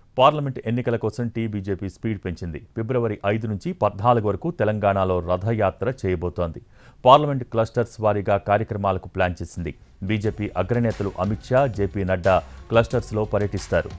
parliament ఎన్నికల కోసం tea BJP speed పెంచింది ఫిబ్రవరి ఐదు నుంచి పద్నాలుగు వరకు తెలంగాణలో రథయాత్ర చేయబోతోంది పార్లమెంట్ క్లస్టర్స్ వారీగా కార్యక్రమాలకు ప్లాన్ చేసింది బీజేపీ అగ్రనేతలు అమిత్ షా జేపీ నడ్డా క్లస్టర్స్లో పర్యటిస్తారు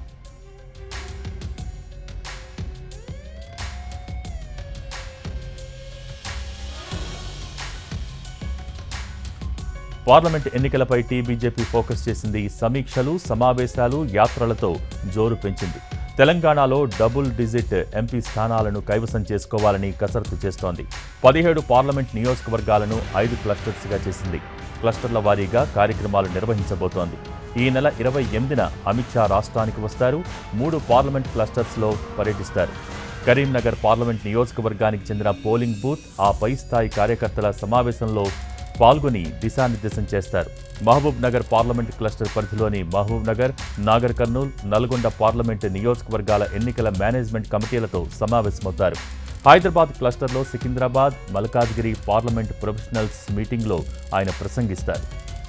పార్లమెంట్ ఎన్నికలపై టీ బీజేపీ ఫోకస్ చేసింది సమీక్షలు సమావేశాలు యాత్రలతో జోరు పెంచింది తెలంగాణలో డబుల్ డిజిట్ ఎంపీ స్థానాలను కైవసం చేసుకోవాలని కసరత్తు చేస్తోంది పదిహేడు పార్లమెంట్ నియోజకవర్గాలను ఐదు క్లస్టర్స్గా చేసింది క్లస్టర్ల వారీగా కార్యక్రమాలు నిర్వహించబోతోంది ఈ నెల ఇరవై ఎనిమిదిన అమిత్ షా రాష్ట్రానికి వస్తారు మూడు పార్లమెంట్ క్లస్టర్స్లో పర్యటిస్తారు కరీంనగర్ పార్లమెంట్ నియోజకవర్గానికి చెందిన పోలింగ్ బూత్ ఆ పై స్థాయి కార్యకర్తల సమావేశంలో పాల్గొని దిశానిర్దేశం చేస్తారు మహబూబ్ నగర్ పార్లమెంట్ క్లస్టర్ పరిధిలోని Mahabubnagar Nagarkurnool Nalgonda parliament నియోజకవర్గాల ఎన్నికల మేనేజ్మెంట్ కమిటీలతో సమావేశమవుతారు హైదరాబాద్ క్లస్టర్లో సికింద్రాబాద్ మల్కాజ్గిరి పార్లమెంట్ ప్రొఫెషనల్స్ మీటింగ్లో ఆయన ప్రసంగిస్తారు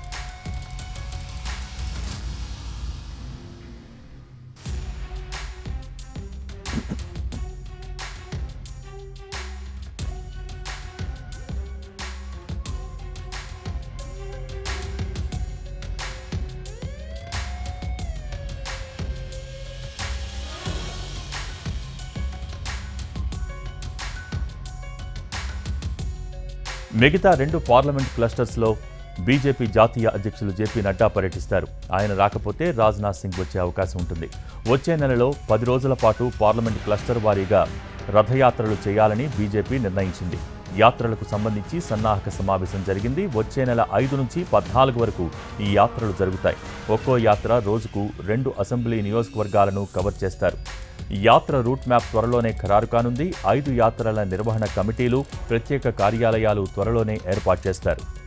మిగతా రెండు పార్లమెంట్ క్లస్టర్స్లో బీజేపీ జాతీయ అధ్యక్షులు జేపీ నడ్డా పర్యటిస్తారు ఆయన రాకపోతే రాజ్నాథ్ సింగ్ వచ్చే అవకాశం ఉంటుంది వచ్చే నెలలో పది రోజుల పాటు పార్లమెంట్ క్లస్టర్ వారీగా రథయాత్రలు చేయాలని బీజేపీ నిర్ణయించింది యాత్రలకు సంబంధించి సన్నాహక సమావేశం జరిగింది వచ్చే నెల ఐదు నుంచి పద్నాలుగు వరకు ఈ యాత్రలు జరుగుతాయి ఒక్కో యాత్ర రోజుకు రెండు అసెంబ్లీ నియోజకవర్గాలను కవర్ చేస్తారు యాత్ర రూట్ మ్యాప్ త్వరలోనే ఖరారు కానుంది ఐదు యాత్రల నిర్వహణ కమిటీలు ప్రత్యేక కార్యాలయాలు త్వరలోనే ఏర్పాటు చేస్తారు